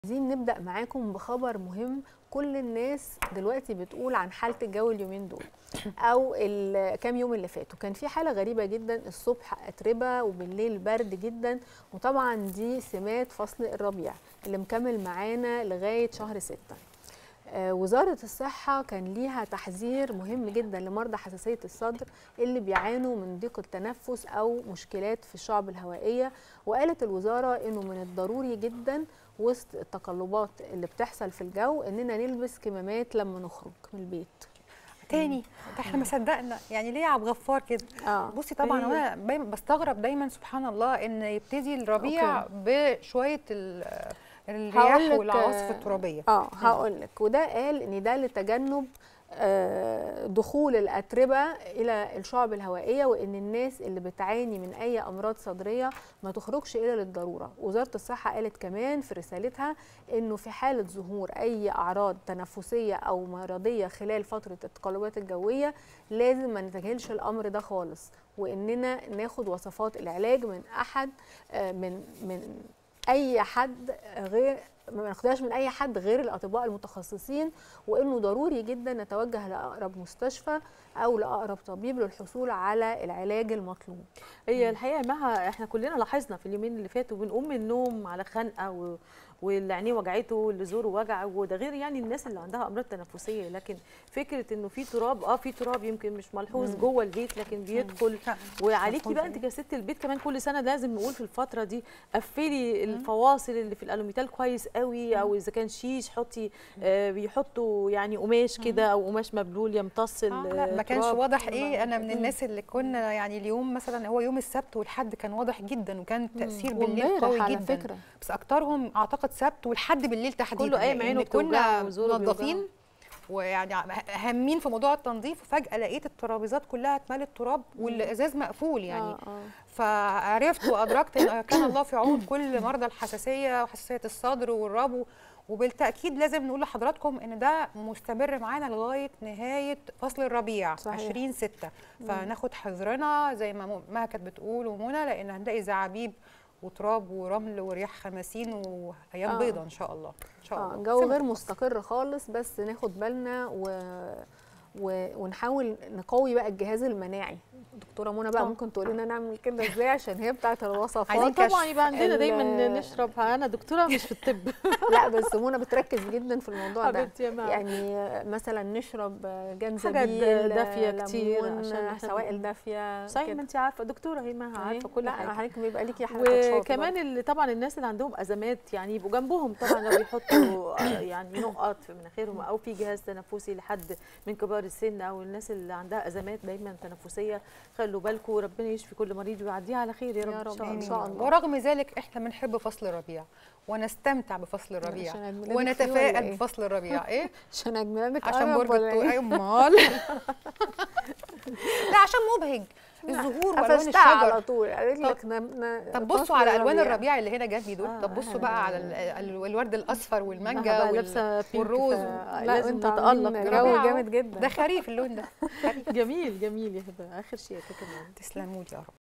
عايزين نبدأ معاكم بخبر مهم كل الناس دلوقتي بتقول عن حالة الجو اليومين دول أو الكام يوم اللي فاتوا كان في حالة غريبة جدا الصبح أتربة وبالليل برد جدا وطبعا دي سمات فصل الربيع اللي مكمل معانا لغاية شهر ستة آه، وزارة الصحة كان ليها تحذير مهم جدا لمرضى حساسية الصدر اللي بيعانوا من ضيق التنفس أو مشكلات في الشعب الهوائية وقالت الوزارة إنه من الضروري جدا وسط التقلبات اللي بتحصل في الجو إننا نلبس كمامات لما نخرج من البيت تاني ده احنا ما صدقنا يعني ليه يا عبد الغفار كده آه. بصي طبعا هي- انا دايما بستغرب دايما سبحان الله ان يبتدي الربيع بشويه ال- الرياح هقولك، والعواصف آه، الترابيه اه هقول لك وده قال ان ده لتجنب آه، دخول الاتربه الى الشعب الهوائيه وان الناس اللي بتعاني من اي امراض صدريه ما تخرجش الا للضروره وزاره الصحه قالت كمان في رسالتها انه في حاله ظهور اي اعراض تنفسيه او مرضيه خلال فتره التقلبات الجويه لازم ما نتجاهلش الامر ده خالص واننا ناخد وصفات العلاج من احد آه، من من اي حد غير ما ناخدهاش من اي حد غير الاطباء المتخصصين وانه ضروري جدا نتوجه لاقرب مستشفى او لاقرب طبيب للحصول على العلاج المطلوب هي الحقيقه معها احنا كلنا لاحظنا في اليومين اللي فاتوا بنقوم من النوم على خنقه و... واللي عينيه وجعته واللي زوره وجع وده غير يعني الناس اللي عندها امراض تنفسيه لكن فكره انه في تراب اه في تراب يمكن مش ملحوظ جوه البيت لكن بيدخل وعليكي بقى انت كست البيت كمان كل سنه لازم نقول في الفتره دي قفلي الفواصل اللي في الالوميتال كويس قوي او اذا كان شيش حطي آه بيحطوا يعني قماش كده او قماش مبلول يمتص آه لا ما كانش التراب. واضح ايه انا من مم. الناس اللي كنا يعني اليوم مثلا هو يوم السبت والحد كان واضح جدا وكان التاثير بالليل وامبارح قوي على جدا فكره بس اكترهم اعتقد سبت والحد بالليل تحديدا كله قايم لأن عينه كنا بتوجعه وزوره منظفين بيوجعه. ويعني هامين في موضوع التنظيف وفجاه لقيت الترابيزات كلها اتملت تراب والازاز مقفول يعني آه آه. فعرفت وادركت ان كان الله في عون كل مرضى الحساسيه وحساسيه الصدر والربو وبالتاكيد لازم نقول لحضراتكم ان ده مستمر معانا لغايه نهايه فصل الربيع صحيح. 20 6 فناخد حذرنا زي ما م- ما كانت بتقول ومنى لان هنلاقي زعابيب وتراب ورمل ورياح خماسين وايام آه. بيضه ان شاء الله ان شاء اه الله الجو سمة غير الفصل. مستقر خالص بس ناخد بالنا و... و... ونحاول نقوي بقى الجهاز المناعي دكتوره منى بقى آه. ممكن تقول لنا نعمل كده ازاي عشان هي بتاعه الوصفات عايزين طبعا كشف. يبقى عندنا دايما ال- نشرب انا دكتوره مش في الطب لا بس منى بتركز جدا في الموضوع ده حبيبتي يا مها. يعني مثلا نشرب جنزبيل دافية كتير ليمون، عشان إحنا- سوائل دافيه صحيح كده. ما انت عارفه دكتوره هي ما عارفه كل لا حاجه حضرتك بيبقى ليكي حركه شاطر وكمان اللي طبعا الناس اللي عندهم ازمات يعني يبقوا جنبهم طبعا لو بيحطوا آه، يعني نقط في مناخيرهم او في جهاز تنفسي لحد من كبار السن او الناس اللي عندها ازمات دايما تنفسيه خلوا بالكم ربنا يشفي كل مريض ويعديها على خير يا رب, يا رب. ان شاء إن الله شاء الله. ورغم ذلك احنا بنحب فصل الربيع ونستمتع بفصل الربيع عشان عيد ميلادك فيه ولا ونتفائل إيه؟ بفصل الربيع ايه عشان عيد ميلادك عشان قرب برج ولا الثور إيه؟ اي امال لا عشان مبهج الزهور والوان قفشتها على الشجر طول قالت طب- لك ن- ن- طب بصوا فصل على الوان الربيع. الربيع اللي هنا جنبي دول آه، طب بصوا بقى على ال- ال- الورد الاصفر والمانجا بقى وال- لابسه بينك والروز ف- لا لازم انت نتالق عاملين جو ربيع أهو. جامد جدا ده خريف اللون ده جميل جميل يا هبه اخر شيء كمان تسلموا لي يا رب